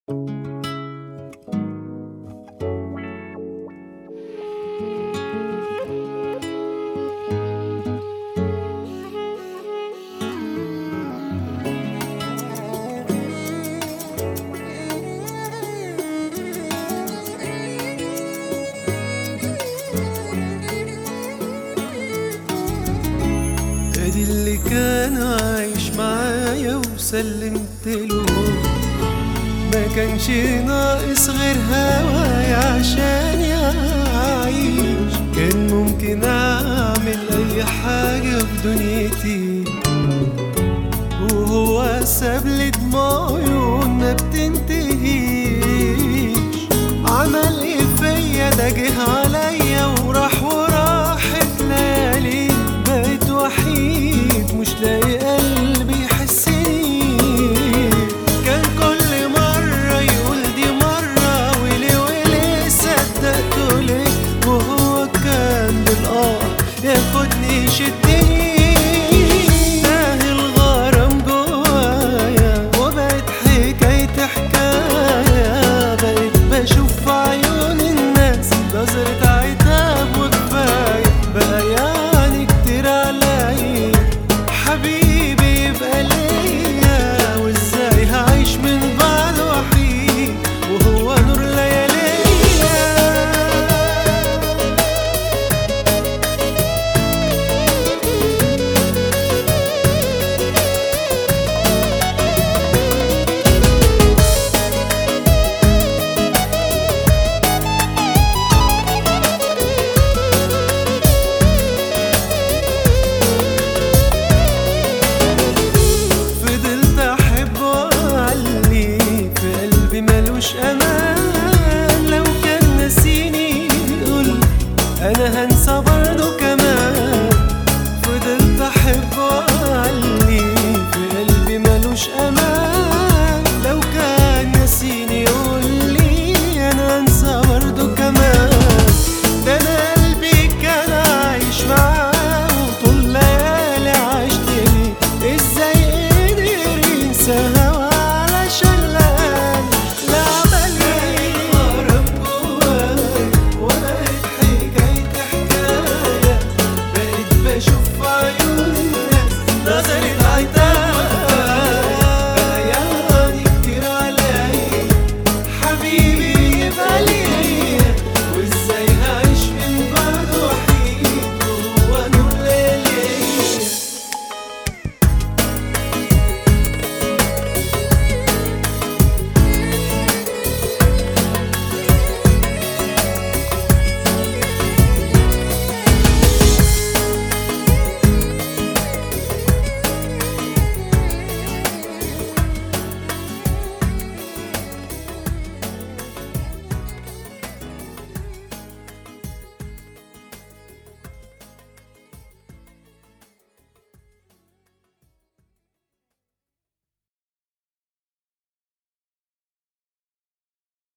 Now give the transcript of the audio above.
ادي اللي كان عايش معايا وسلمت له ما كانش ناقص غير هوايا عشان يعيش كان ممكن اعمل اي حاجة في دنيتي وهو ساب لي دموع عيون ما بتنتهيش عمل ايه فيا ده جه عليا وراح وراحت ليالي بقيت وحيد مش لاقي قلبي يحسني كان كل مرة يقول دي مرة وليه وليه صدقته ليه وهو كان بالآه ياخدني يشدني تاه الغرام جوايا وبقت حكاية حكاية بقيت بشوف في عيون الناس نظرة عتاب وكفاية بقى يعني كتير عليا حبيبي يبقى ليا وازاي هعيش من